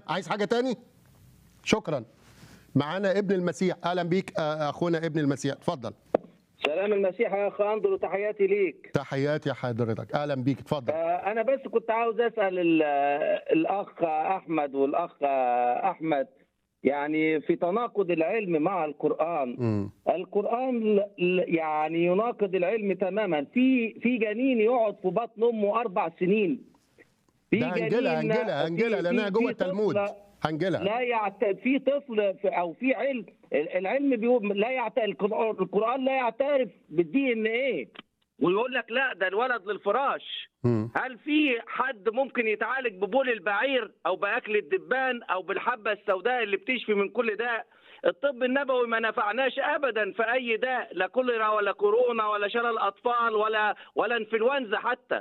عايز حاجه تاني شكرا معانا ابن المسيح اهلا بيك آه، اخونا ابن المسيح اتفضل سلام المسيح يا اخ اندرو تحياتي ليك تحياتي يا حضرتك اهلا بيك اتفضل آه، انا بس كنت عاوز اسال ال- الاخ احمد والاخ احمد يعني في تناقض العلم مع القران مم. القران ل- ل- يعني يناقض العلم تماما في في جنين يقعد في بطن امه اربع سنين في ده هنجيلها جنين- هنجيلها هنجيلها في- لانها في- جوه في التلمود طفل هنجيلها لا يعت... في طفل في... او في علم العلم بيقول لا يعت... القرآن القرآن لا يعترف بالدي ان ايه ويقول لك لا ده الولد للفراش مم. هل في حد ممكن يتعالج ببول البعير او باكل الدبان او بالحبه السوداء اللي بتشفي من كل داء الطب النبوي ما نفعناش ابدا في اي داء لا كوليرا ولا كورونا ولا شلل اطفال ولا ولا انفلونزا حتى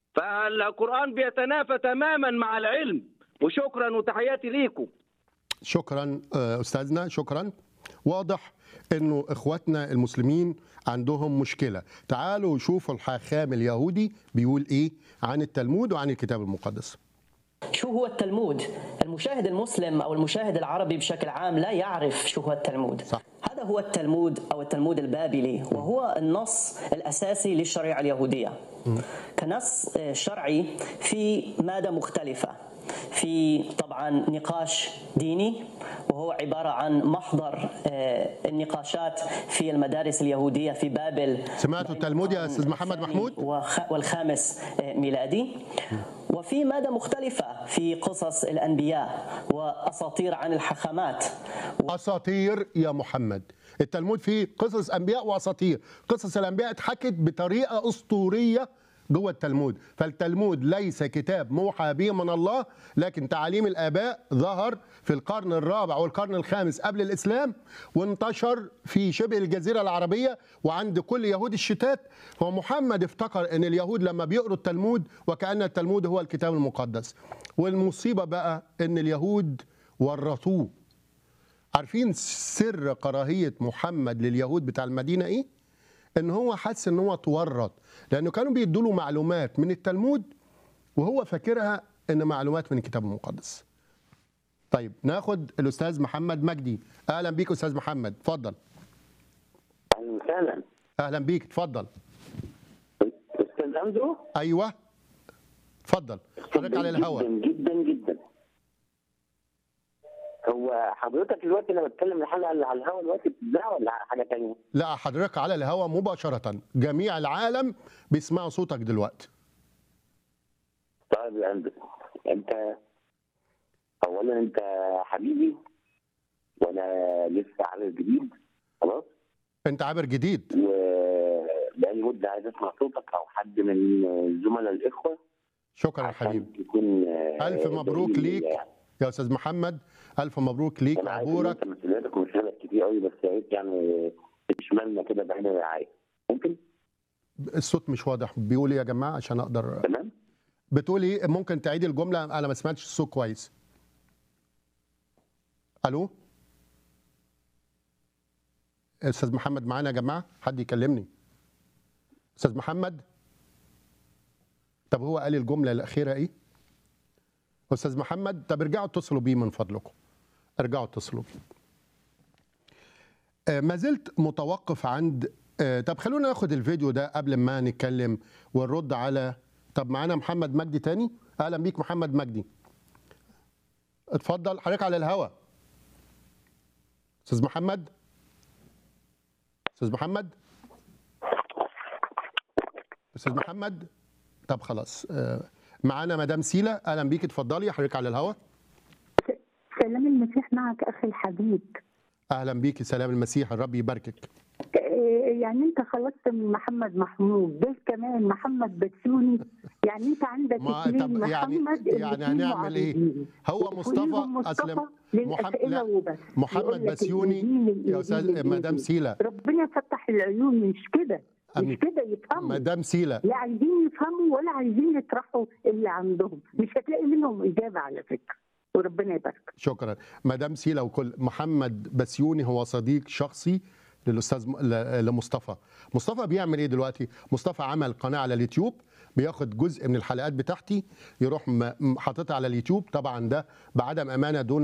فالقران بيتنافى تماما مع العلم وشكرا وتحياتي ليكم شكرا آه، استاذنا شكرا واضح انه اخواتنا المسلمين عندهم مشكله تعالوا شوفوا الحاخام اليهودي بيقول ايه عن التلمود وعن الكتاب المقدس شو هو التلمود؟ المشاهد المسلم او المشاهد العربي بشكل عام لا يعرف شو هو التلمود. صح. هذا هو التلمود او التلمود البابلي وهو النص الاساسي للشريعه اليهوديه. كنص آه، شرعي في ماده مختلفه. في طبعا نقاش ديني وهو عباره عن محضر آه، النقاشات في المدارس اليهوديه في بابل سمعتوا التلمود يا أستاذ محمد محمود؟ وخ- والخامس آه، ميلادي وفي مادة مختلفة في قصص الأنبياء وأساطير عن الحكمات اساطير يا محمد التلمود فيه قصص انبياء واساطير قصص الانبياء اتحكت بطريقه اسطوريه جوه التلمود فالتلمود ليس كتاب موحى به من الله لكن تعاليم الاباء ظهر في القرن الرابع والقرن الخامس قبل الاسلام وانتشر في شبه الجزيره العربيه وعند كل يهود الشتات ومحمد افتكر ان اليهود لما بيقروا التلمود وكان التلمود هو الكتاب المقدس والمصيبه بقى ان اليهود ورطوه عارفين سر كراهيه محمد لليهود بتاع المدينه ايه؟ ان هو حس ان هو اتورط لانه كانوا بيدوا له معلومات من التلمود وهو فاكرها ان معلومات من الكتاب المقدس. طيب ناخد الاستاذ محمد مجدي اهلا بيك استاذ محمد اتفضل اهلا وسهلا اهلا بيك اتفضل استاذ اندرو ايوه اتفضل حضرتك على الهواء جدا جدا جدا هو حضرتك دلوقتي انا بتكلم الحلقه اللي على الهواء دلوقتي بتذاع ولا حاجه تانية؟ لا حضرتك على الهواء مباشره جميع العالم بيسمعوا صوتك دلوقتي طيب يا اندرو انت اولا انت حبيبي وانا لسه عامل جديد خلاص انت عابر جديد وبقالي مده عايز اسمع صوتك او حد من زملاء الاخوه شكرا يا عشان حبيبي تكون الف مبروك دليل ليك لله. يا استاذ محمد الف مبروك ليك انا عارف ان عبورك انت مسؤولياتك ومشغلك كتير قوي بس يا ريت يعني تشملنا كده بعين الرعايه ممكن الصوت مش واضح بيقول ايه يا جماعه عشان اقدر تمام بتقول ايه ممكن تعيدي الجمله انا ما سمعتش الصوت كويس الو استاذ محمد معانا يا جماعه حد يكلمني استاذ محمد طب هو قال الجمله الاخيره ايه استاذ محمد طب ارجعوا اتصلوا بيه من فضلكم ارجعوا اتصلوا بيه آه، ما زلت متوقف عند آه، طب خلونا ناخد الفيديو ده قبل ما نتكلم ونرد على طب معانا محمد مجدي تاني اهلا بيك محمد مجدي اتفضل حضرتك على الهوا استاذ محمد استاذ محمد استاذ محمد طب خلاص آه، معانا مدام سيلا اهلا بيك اتفضلي حضرتك على الهوا سلام المسيح معك اخي الحبيب اهلا بيك سلام المسيح الرب يباركك إيه يعني انت خلصت من محمد محمود ده كمان محمد بسيوني يعني انت عندك ما اثنين طب يعني محمد يعني الاتنين هنعمل ايه؟ معارضين. هو مصطفى وفيهم اصل مصطفى محمد للاسئله لا وبس محمد يقول لك بسيوني الإنجيل، يا استاذ الإنجيل، مدام الإنجيل. سيلا ربنا فتح العيون مش كده أمين. مش كده يفهموا مدام سيلا لا عايزين يفهموا ولا عايزين يطرحوا اللي عندهم مش هتلاقي منهم اجابه على فكره وربنا يبارك شكرا مدام سيلا وكل محمد بسيوني هو صديق شخصي للاستاذ م- ل- لمصطفى مصطفى بيعمل ايه دلوقتي مصطفى عمل قناه على اليوتيوب بياخد جزء من الحلقات بتاعتي يروح م- م- حاططها على اليوتيوب طبعا ده بعدم امانه دون